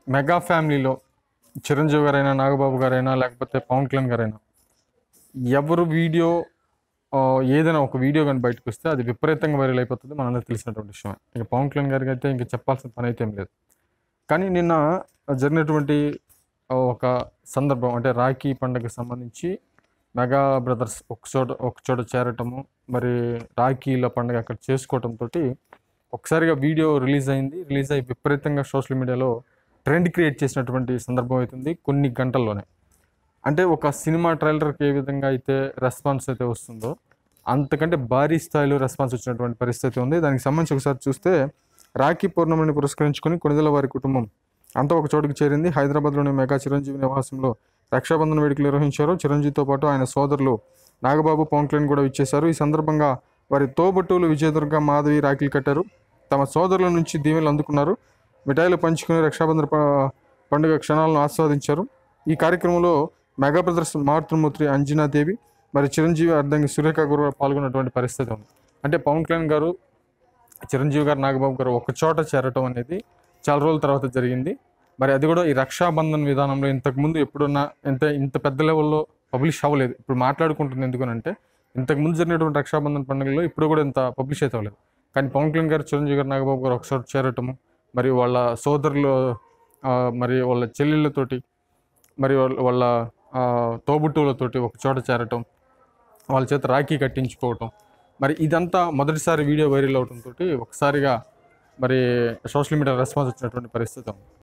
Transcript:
mega ఫ్యామిలీలో చిరంజీవి గారైనా నాగబాబు గారైనా లేకపోతే పవన్ కళ్యాణ్ గారైనా ఎవరు వీడియో ఆ, ఏదైనా ఒక వీడియో కానీ బయటకు వస్తే అది విపరీతంగా వైరల్ అయిపోతుంది మనందరికి తెలిసినటువంటి విషయమే ఇక పవన్ కళ్యాణ్ గారికి అయితే ఇంకా చెప్పాల్సిన పని అయితే ఏం లేదు కానీ నిన్న జరిగినటువంటి ఆ, ఒక సందర్భం అంటే రాఖీ పండుగకి సంబంధించి మెగా బ్రదర్స్ ఒక చోట ఒక చోట చేరటము మరి రాఖీల పండుగ అక్కడ చేసుకోవటంతో ఒకసారిగా వీడియో రిలీజ్ అయింది రిలీజ్ అయ్యి విపరీతంగా సోషల్ మీడియాలో ట్రెండ్ క్రియేట్ చేసినటువంటి సందర్భం అవుతుంది కొన్ని గంటల్లోనే అంటే ఒక సినిమా ట్రైలర్కి ఏ విధంగా అయితే రెస్పాన్స్ అయితే వస్తుందో అంతకంటే భారీ స్థాయిలో రెస్పాన్స్ వచ్చినటువంటి పరిస్థితి ఉంది దానికి సంబంధించి ఒకసారి చూస్తే రాఖీ పౌర్ణమిని పురస్కరించుకొని కొనిదల వారి కుటుంబం అంతా ఒక చోటుకు చేరింది హైదరాబాద్లోని మెగా చిరంజీవి నివాసంలో రక్షాబంధన వేడుకలు నిర్వహించారు చిరంజీవితో పాటు ఆయన సోదరులు నాగబాబు పవన్ కళ్యాణ్ కూడా ఇచ్చేశారు ఈ సందర్భంగా వారి తోబట్టువులు విజయదుర్గ మాధవి రాఖీలు కట్టారు తమ సోదరుల నుంచి దీవెనలు అందుకున్నారు మిఠాయిలు పంచుకుని రక్షాబంధన ప- పండుగ క్షణాలను ఆస్వాదించారు ఈ కార్యక్రమంలో మెగా బ్రదర్స్ మాతృమూర్తి అంజనాదేవి మరి చిరంజీవి అర్ధంగి సురేఖ కూడా పాల్గొన్నటువంటి పరిస్థితి ఉంది అంటే పవన్ కళ్యాణ్ గారు చిరంజీవి గారు నాగబాబు గారు ఒక చోట చేరటం అనేది చాలా రోజుల తర్వాత జరిగింది మరి అది కూడా ఈ రక్షాబంధన్ విధానంలో ఇంతకుముందు ఎప్పుడున్నా ఇంత ఇంత పెద్ద లెవెల్లో పబ్లిష్ అవ్వలేదు ఇప్పుడు మాట్లాడుకుంటుంది ఎందుకనంటే ఇంతకుముందు జరిగినటువంటి రక్షాబంధన్ పండుగలో ఇప్పుడు కూడా ఇంత పబ్లిష్ అయితే అవ్వలేదు కానీ పవన్ కళ్యాణ్ గారు చిరంజీవి గారు నాగబాబు గారు ఒక చోట చేరటము మరి వాళ్ళ సోదరులు ఆ, మరి వాళ్ళ చెల్లెళ్ళతోటి మరి వాళ్ళ వాళ్ళ ఆ, తోబుట్టువులతోటి ఒక చోట చేరటం వాళ్ళ చేత రాఖీ కట్టించుకోవటం మరి ఇదంతా మొదటిసారి వీడియో వైరల్ అవడంతో ఒకసారిగా మరి సోషల్ మీడియా రెస్పాన్స్ వచ్చినటువంటి పరిస్థితి ఉంది